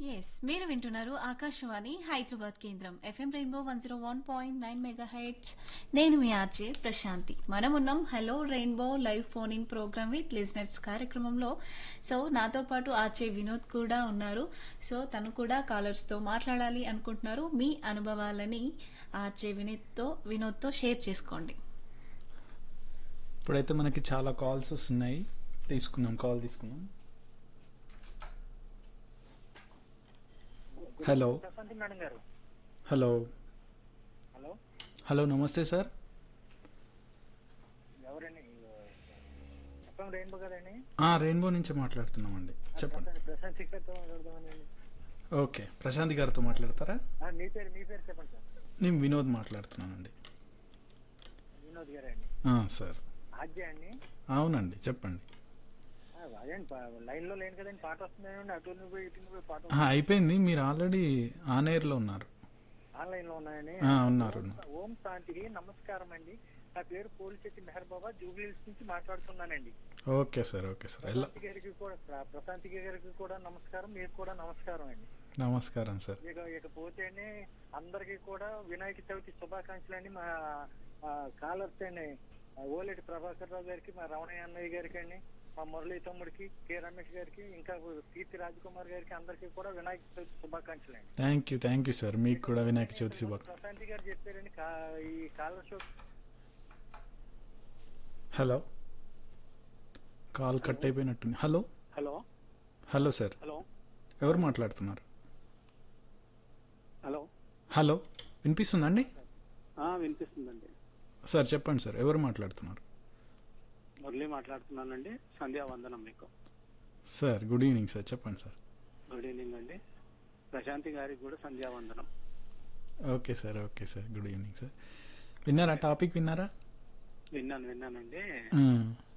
Yes మీరు వింటున్నారు ఆకాశవాణి హైదరాబాద్ కేంద్రం FM Rainbow one zero one point nine megahertz నేను మీ ఆర్జే ప్రశాంతి మనం ఉన్నాం hello Rainbow live phone in programme with listeners కార్యక్రమంలో సో నాతో పాటు ఆర్జే వినోద్ కూడా ఉన్నారు సో తను కూడా కాలర్స్ తో మాట్లాడాలి అనుకుంటున్నారు మీ అనుభవాలని ఆర్జే వినోద్తో వినోద్తో షేర్ చేసుకోండి ఇప్పుడైతే మనకి చాలా కాల్స్ వస్తున్నాయి తీసుకుందాం కాల్ తీసుకుందాం hello Prashanthi madam garu hello hello hello నమస్తే సార్ ఎవరండి ఎఫ్ఎం రెయిన్బో కదండి ఆ, రెయిన్బో నుంచి మాట్లాడుతున్నామండి చెప్పండి ప్రశాంత్ ప్రశాంత్ శిఖర్తో మాట్లాడదామని ఓకే ప్రశాంత్ గారితో మాట్లాడతారా ఆ, మీ పేరు మీ పేరు చెప్పండి సార్ నేను వినోద్ మాట్లాడుతున్నానండి వినోద్ గారే అండి ఆ, సార్ ఆద్య అండి అవునండి చెప్పండి ఆ, అదేండి పా- లైన్ లో లేను కదండి పాట వస్తుందండి అటు నువ్వు పోయి, ఇటు నువ్వు పోయి పాట ఆ, అయిపోయింది మీరు ఆల్రెడీ ఆన్ ఎయిర్లో ఉన్నారు ఆన్లైన్ లో ఉన్నాయండి ఆ, ఉన్నారు ఓం- ఉన్నారు. ఓం శాంతికి నమస్కారం అండి నా పేరు పోలిశెట్టి మెహర్ బాబా జూబ్లీహిల్స్ నుంచి మాట్లాడుతున్నానండి ఓకే సార్ ఓకే సార్ ఎలా ప్రశాంతి గారికి కూడా ప్ర- ప్రశాంతి గారికి కూడా నమస్కారం మీకు కూడా నమస్కారం అండి నమస్కారం సార్ ఇక ఇకపోతేనే అందరికి కూడా వినాయక చవితి శుభాకాంక్షలు అండి మా కాలర్స్ అండి ఆ, ఓలేటి ప్రభాకర్ రావు గారికి మా రమణయ్య అన్నయ్య గారికి అండి మా మురళీ తమ్ముడికి కె రమేష్ గారికి ఇంకా కీర్తి రాజకుమార్ గారికి అందరికీ కూడా వినాయక చవితి శుభాకాంక్షలు అండి thank you thank you sir మీకు కూడా వినాయక చవితి శుభాకాంక్షలు ప్రశాంతి గారు చెప్పారండి కా- ఈ caller show hello call cut అయిపోయినట్టుంది hello hello hello sir hello ఎవరు మాట్లాడుతున్నారు హలో హలో వినిపిస్తుందండి వినిపిస్తుందండి సార్ చెప్పండి సార్ ఎవరు మాట్లాడుతున్నారు మురళి మాట్లాడుతున్నానండి సంధ్యావందనం మీకు సార్ గుడ్ ఈవినింగ్ సార్ చెప్పండి సార్ గుడ్ ఈవినింగ్ అండి ప్రశాంతి గారికి కూడా సంధ్యావందనం okay sir okay sir good evening sir విన్నారా టాపిక్ విన్నారా విన్నాను విన్నానండి మ్మ్.